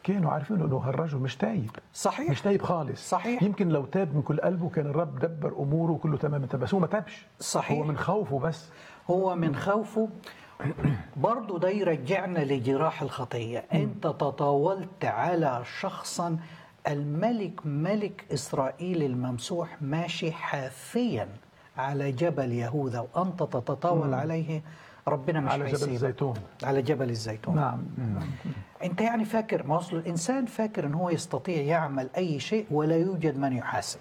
كانوا عارفين انه هالرجل مش تايب صحيح مش تايب خالص صحيح. يمكن لو تاب من كل قلبه كان الرب دبر اموره كله تمام تمام بس هو ما تابش صحيح. هو من خوفه بس هو من خوفه برضه ده يرجعنا لجراح الخطية أنت تطاولت على شخصا الملك ملك إسرائيل الممسوح ماشي حافيا على جبل يهوذا وأنت تتطاول عليه ربنا مش على جبل هيسيبك. الزيتون على جبل الزيتون نعم انت يعني فاكر ما اصل الانسان فاكر ان هو يستطيع يعمل اي شيء ولا يوجد من يحاسب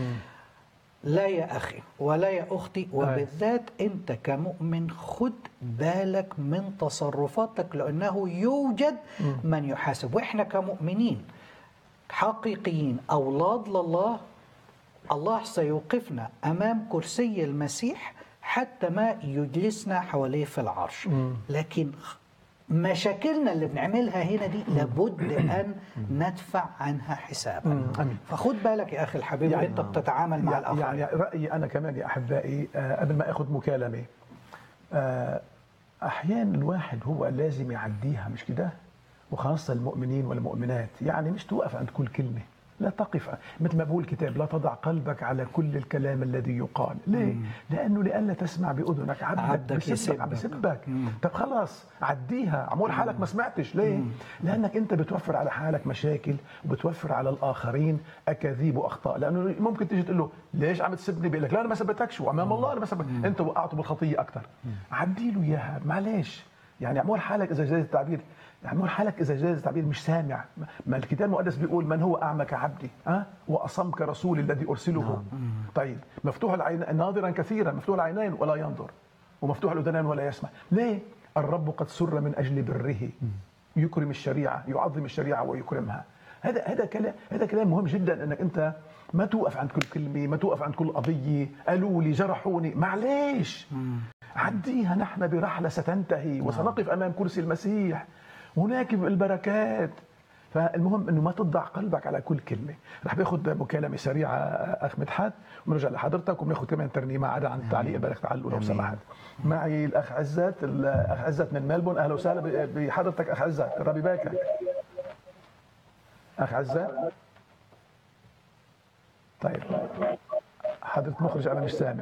لا يا اخي ولا يا اختي وبالذات انت كمؤمن خد بالك من تصرفاتك لانه يوجد من يحاسب واحنا كمؤمنين حقيقيين اولاد لله الله سيوقفنا امام كرسي المسيح حتى ما يجلسنا حواليه في العرش لكن مشاكلنا اللي بنعملها هنا دي لابد ان ندفع عنها حسابا أمين. فخد بالك يا اخي الحبيب يعني- انت بتتعامل مع يعني, الاخرين يعني رايي انا كمان يا احبائي آه، قبل ما اخذ مكالمه آه، احيانا الواحد هو لازم يعديها مش كده وخاصه المؤمنين والمؤمنات يعني مش توقف عند كل كلمه لا تقف مثل ما بقول الكتاب لا تضع قلبك على كل الكلام الذي يقال ليه؟ لأنه لئلا تسمع بأذنك عبدك, عبدك بسبك, يسبك. عم بسبك طب خلاص عديها عمول حالك ما سمعتش ليه؟ لأنك أنت بتوفر على حالك مشاكل وبتوفر على الآخرين أكاذيب وأخطاء لأنه ممكن تيجي تقول له ليش عم تسبني بيقول لك لا أنا ما سبتكش وأمام الله أنا ما سبت أنت وقعته بالخطية أكثر عدي له إياها معلش يعني عمول حالك إذا جاز التعبير عمول حالك إذا جاز التعبير مش سامع ما الكتاب المقدس بيقول من هو أعمى كعبدي ها وأصم كرسول الذي أرسله طيب مفتوح العين ناظرا كثيرا مفتوح العينين ولا ينظر ومفتوح الأذنان ولا يسمع ليه الرب قد سر من أجل بره يكرم الشريعة يعظم الشريعة ويكرمها هذا هذا كلام هذا كلام مهم جدا انك انت ما توقف عند كل كلمه ما توقف عند كل قضيه قالوا لي جرحوني معليش عديها نحن برحله ستنتهي وسنقف امام كرسي المسيح هناك البركات فالمهم انه ما تضع قلبك على كل كلمه رح باخذ مكالمه سريعه اخ مدحت ونرجع لحضرتك وبناخذ كمان ترنيمه عدا عن التعليق بارك تعلقوا لو سمحت معي الاخ عزت الاخ عزت من ملبون اهلا وسهلا بحضرتك اخ عزت ربي باكك اخ عزت طيب حضرة مخرج انا مش سامع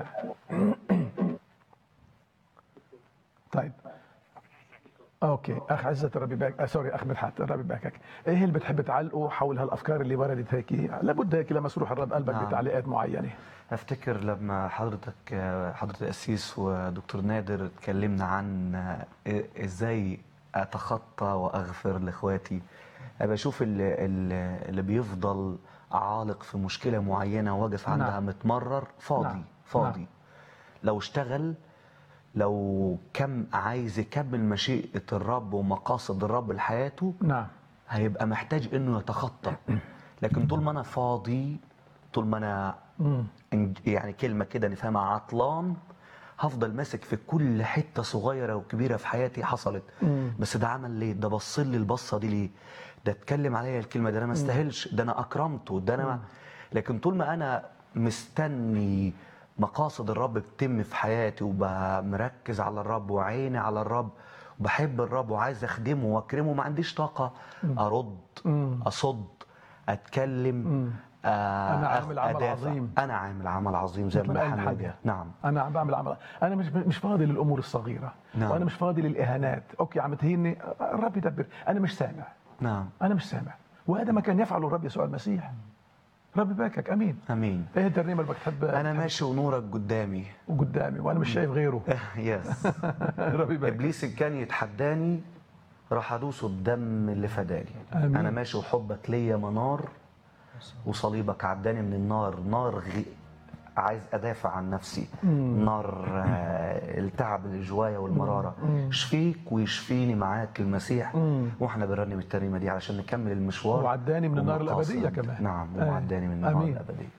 طيب اوكي اخ عزت ربي باك آه سوري اخ مدحت ربي باكك ايه اللي بتحب تعلقه حول هالافكار اللي وردت هيك لابد هيك لما يروح الرب قلبك نعم. بتعليقات معينه افتكر لما حضرتك حضرة القسيس ودكتور نادر اتكلمنا عن ازاي اتخطى واغفر لاخواتي أنا بشوف اللي, اللي بيفضل عالق في مشكله معينه واقف عندها نعم. متمرر فاضي نعم. فاضي نعم. لو اشتغل لو كم عايز يكمل مشيئه الرب ومقاصد الرب لحياته نعم هيبقى محتاج انه يتخطى لكن طول ما انا فاضي طول ما انا إن- يعني كلمه كده نفهمها عطلان هفضل ماسك في كل حته صغيره وكبيره في حياتي حصلت بس ده عمل ليه ده بص لي البصه دي ليه ده اتكلم عليا الكلمه ده انا ما استاهلش ده انا اكرمته ده انا ما لكن طول ما انا مستني مقاصد الرب تتم في حياتي وبمركز على الرب وعيني على الرب وبحب الرب وعايز اخدمه واكرمه ما عنديش طاقه ارد اصد اتكلم آه أنا عامل عمل أدافع. عظيم. انا عامل عمل عظيم زي مثل ما ما قال نحن حدا. وجه. نعم انا عم بعمل عمل انا مش مش فاضي للامور الصغيره نعم. وانا مش فاضي للاهانات اوكي عم تهيني الرب يدبر انا مش سامع نعم انا مش سامع وهذا ما كان يفعله الرب يسوع المسيح ربي باكك امين امين ايه الترنيمه اللي بدك تحب انا ماشي ونورك قدامي قدامي وانا مش شايف غيره يس ربي باكك ابليس إن كان يتحداني راح ادوسه الدم اللي فداني آمين. انا ماشي وحبك ليا منار وصليبك عداني من النار نار غي... عايز ادافع عن نفسي نار آه، التعب اللي جوايا والمراره شفيك ويشفيني معاك المسيح واحنا بنرنم الترنيمه دي علشان نكمل المشوار وعداني من النار ومقاصد. الابديه كمان نعم آه. وعداني من النار امين الابديه